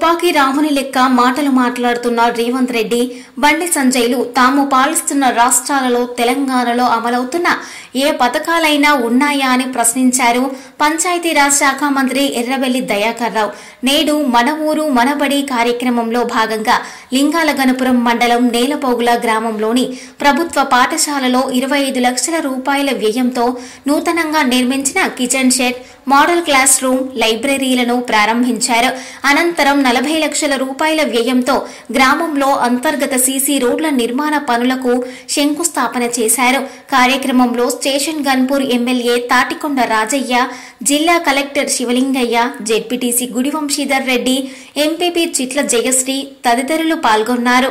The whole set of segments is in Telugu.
తుపాకీ రాముని లెక్క మాటలు మాట్లాడుతున్న రేవంత్ రెడ్డి బండి సంజయ్లు తాము పాలిస్తున్న రాష్ట్రాలలో తెలంగాణలో అమలవుతున్న ఏ పథకాలైనా ఉన్నాయా అని ప్రశ్నించారు పంచాయతీరాజ్ శాఖ మంత్రి ఎర్రబెల్లి దయాకర్ రావు నేడు మన ఊరు మనబడి కార్యక్రమంలో భాగంగా లింగాల గణపురం మండలం నేలపోగుల గ్రామంలోని ప్రభుత్వ పాఠశాలలో ఇరవై ఐదు లక్షల రూపాయల వ్యయంతో నూతనంగా నిర్మించిన kitchen shed model classroom లైబ్రరీలను ప్రారంభించారు అనంతరం నలభై లక్షల రూపాయల వ్యయంతో గ్రామంలో అంతర్గత సీసీ రోడ్ల నిర్మాణ పనులకు శంకుస్థాపన చేశారు కార్యక్రమంలో స్టేషన్ గన్పూర్ ఎమ్మెల్యే తాటికొండ రాజయ్య జిల్లా collector Shivalingaiah ZPTC Gudivamshidhar Reddy MPP Chitla Jayashree తదితరులు పాల్గొన్నారు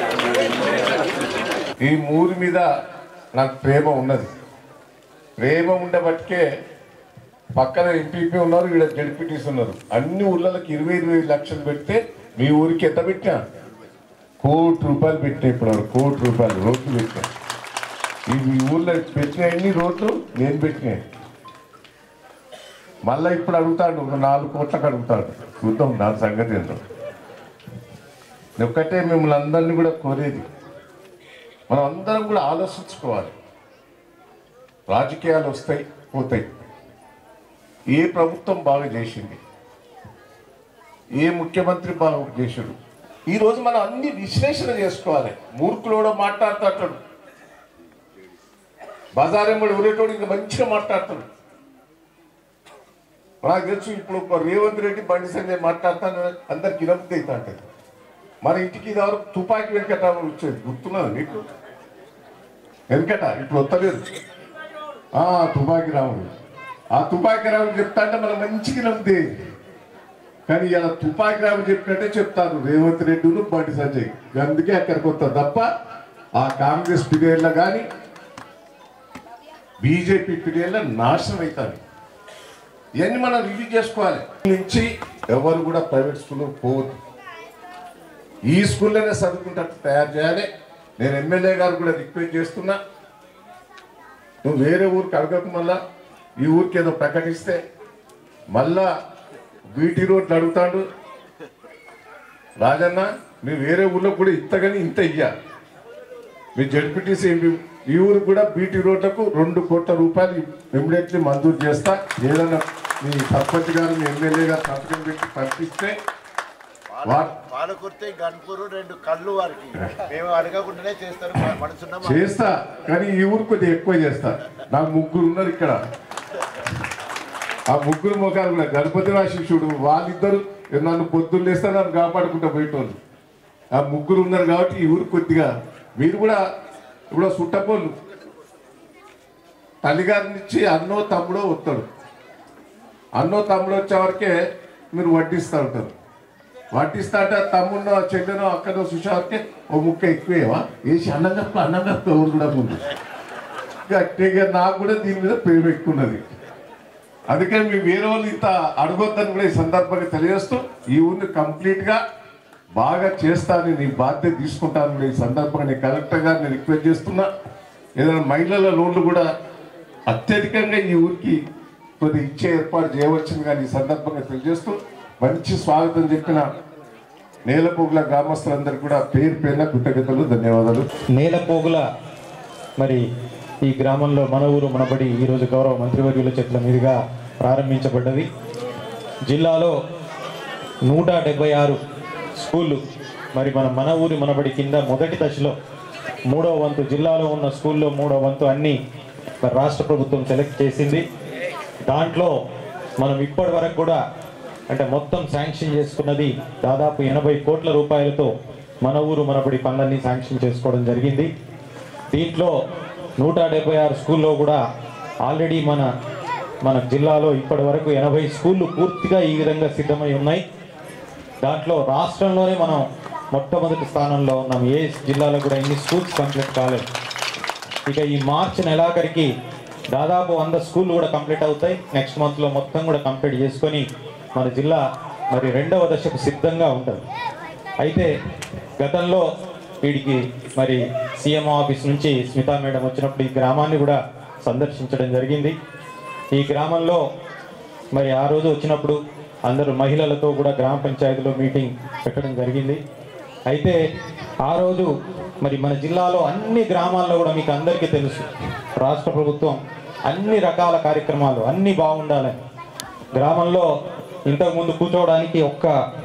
ఈ ఊరి మీద నాకు ప్రేమ ఉన్నది ప్రేమ ఉండబట్టికే పక్కన ఎంపీపీ ఉన్నారు ఇక్కడ జడ్పీటీస్ ఉన్నారు అన్ని ఊర్లకి ఇరవై ఇరవై లక్షలు పెడితే మీ ఊరికి ఎంత పెట్టినా కోటి రూపాయలు పెట్టినా ఇప్పుడు కోటి రూపాయలు రోడ్లు పెట్టినా ఈ మీ ఊర్లో పెట్టిన ఎన్ని రోడ్లు నేను పెట్టినాయి మళ్ళీ ఇప్పుడు అడుగుతాడు ఒక నాలుగు కోట్లకు అడుగుతాడు చూద్దాం దాని సంగతి ఏంటో ఒక్కటే మిమ్మల్ని అందరినీ కూడా కోరేది మనం అందరం కూడా ఆలోచించుకోవాలి రాజకీయాలు వస్తాయి పోతాయి ఏ ప్రభుత్వం బాగా చేసింది ఏ ముఖ్యమంత్రి బాగా చేశాడు ఈరోజు మనం అన్ని విశ్లేషణ చేసుకోవాలి మూర్ఖులు కూడా మాట్లాడుతాడు బజారెమ్మడు ఊరేటోడు ఇంకా మంచిగా మాట్లాడతాడు నాకు తెలుసు ఇప్పుడు ఒక రేవంత్ రెడ్డి బండి సంజయ్ మాట్లాడతాను అందరికి ఇనపతి అవుతా ఉంటుంది మన ఇంటికి ఇది వరకు తుపాకీ వెనకట వచ్చేది గుర్తున్నది మీకు వెనకట ఇప్పుడు వస్తలేదు ఆ తుపాకీ రాముడు ఆ తుపాకీ రాముడు చెప్తా అంటే మనం మంచిగా నమ్మితే కానీ ఇలా తుపాకీ రాముడు చెప్పినట్టే చెప్తారు రేవంత్ రెడ్డిను బండి సంజయ్ అందుకే అక్కడికి వస్తారు తప్ప ఆ కాంగ్రెస్ పీరియడ్లో కానీ బీజేపీ పీరియడ్లో నాశనం అవుతారు ఇవన్నీ మనం రివ్యూ చేసుకోవాలి నుంచి ఎవరు కూడా ప్రైవేట్ స్కూల్లో పోవద్దు ఈ స్కూల్లోనే చదువుకుంటట్టు తయారు చేయాలి నేను ఎమ్మెల్యే గారు కూడా రిక్వెస్ట్ చేస్తున్నా నువ్వు వేరే ఊరికి అడగకు మళ్ళా ఈ ఊరికి ఏదో ప్రకటిస్తే మళ్ళా బీటీ రోడ్లు అడుగుతాడు రాజన్న మీరు వేరే ఊర్లో కూడా ఇంతగాని ఇంత ఇయ్యా మీ జడ్పీటీసీ ఈ ఊరికి కూడా బీటీ రోడ్లకు రెండు కోట్ల రూపాయలు ఇమ్మీడియట్లీ మంజూరు చేస్తా ఏదైనా మీ సర్పంచ్ గారు మీ ఎమ్మెల్యే గారు సంతకం పెట్టి పంపిస్తే వా- పాలకుర్తి గన్పూర్ రెండు కళ్ళు వారికి మేము అడగకుండానే చేస్తారు మనసున్న చేస్తా కానీ ఈ ఊరు కొద్దిగా ఎక్కువ చేస్తా నాకు ముగ్గురు ఉన్నారు ఇక్కడ ఆ ముగ్గురు ముఖాలు కూడా గణపతి శిష్యుడు వాళ్ళిద్దరు నన్ను పొద్దున్న లేస్తే నన్ను కాపాడుకుంటా పోయేటోళ్ళు ఆ ముగ్గురు ఉన్నారు కాబట్టి ఈ ఊరు కొద్దిగా మీరు కూడా ఇప్పుడు సుట్టపోళ్ళు తల్లిగారినిచ్చి అన్నో తమ్ముడో వస్తాడు అన్నో తమ్ముడు వచ్చే వరకే మీరు వడ్డిస్తూ ఉంటారు వడ్డిస్తా అంటే తమ్ముడినో చెల్లెనో అక్కడో చూసే వరకే ఓ ముక్క ఎక్కువేవా వేసి అన్నం కప్ప అన్నం కప్ప ఎవరు కూడా ముందు గట్టిగా నాకు కూడా దీని మీద ప్రేమ ఎక్కువ ఉన్నది అందుకని మీ వేరే వాళ్ళు ఇంత అడగొద్దని కూడా ఈ సందర్భంగా తెలియజేస్తూ ఈ ఊరిని కంప్లీట్ గా బాగా చేస్తానని నీ బాధ్యత తీసుకుంటాను కూడా ఈ సందర్భంగా నేను కలెక్టర్ గారిని రిక్వెస్ట్ చేస్తున్నా ఏదైనా మహిళల లోన్లు కూడా అత్యధికంగా ఈ ఊరికి కొద్దిగా ఇచ్చే ఏర్పాటు చేయవచ్చును కానీ ఈ సందర్భంగా తెలియజేస్తూ మంచి స్వాగతం చెప్పిన నేలపోగుల గ్రామస్తులందరికీ కూడా పేరు పేరున కృతజ్ఞతలు ధన్యవాదాలు నేలపోగుల మరి ఈ గ్రామంలో మన ఊరు మనబడి ఈరోజు గౌరవ మంత్రివర్యుల చేతుల మీదుగా ప్రారంభించబడ్డది జిల్లాలో నూట డెబ్బై ఆరు స్కూళ్ళు మరి మన మన ఊరి మనబడి కింద మొదటి దశలో మూడో వంతు జిల్లాలో ఉన్న స్కూల్లో మూడో వంతు అన్ని మరి రాష్ట్ర ప్రభుత్వం సెలెక్ట్ చేసింది దాంట్లో మనం ఇప్పటి వరకు కూడా అంటే మొత్తం శాంక్షన్ చేసుకున్నది దాదాపు ఎనభై కోట్ల రూపాయలతో మన ఊరు మనబడి పనులన్నీ శాంక్షన్ చేసుకోవడం జరిగింది దీంట్లో నూట డెబ్బై ఆరు స్కూల్లో కూడా ఆల్రెడీ మన మన జిల్లాలో ఇప్పటి వరకు ఎనభై స్కూళ్ళు పూర్తిగా ఈ విధంగా సిద్ధమై ఉన్నాయి దాంట్లో రాష్ట్రంలోనే మనం మొట్టమొదటి స్థానంలో ఉన్నాం ఏ జిల్లాలో కూడా ఎన్ని స్కూల్స్ కంప్లీట్ కాలేదు ఇక ఈ మార్చి నెలాఖరికి దాదాపు వంద స్కూళ్ళు కూడా కంప్లీట్ అవుతాయి నెక్స్ట్ మంత్లో మొత్తం కూడా కంప్లీట్ చేసుకొని మన జిల్లా మరి రెండవ దశకు సిద్ధంగా ఉంటుంది అయితే గతంలో వీడికి మరి సీఎం ఆఫీస్ నుంచి స్మితా మేడం వచ్చినప్పుడు ఈ గ్రామాన్ని కూడా సందర్శించడం జరిగింది ఈ గ్రామంలో మరి ఆ రోజు వచ్చినప్పుడు అందరూ మహిళలతో కూడా గ్రామ పంచాయతీలో మీటింగ్ పెట్టడం జరిగింది అయితే ఆ రోజు మరి మన జిల్లాలో అన్ని గ్రామాల్లో కూడా మీకు అందరికీ తెలుసు రాష్ట్ర ప్రభుత్వం అన్ని రకాల కార్యక్రమాలు అన్నీ బాగుండాలని గ్రామంలో ఇంతకుముందు కూర్చోవడానికి ఒక్క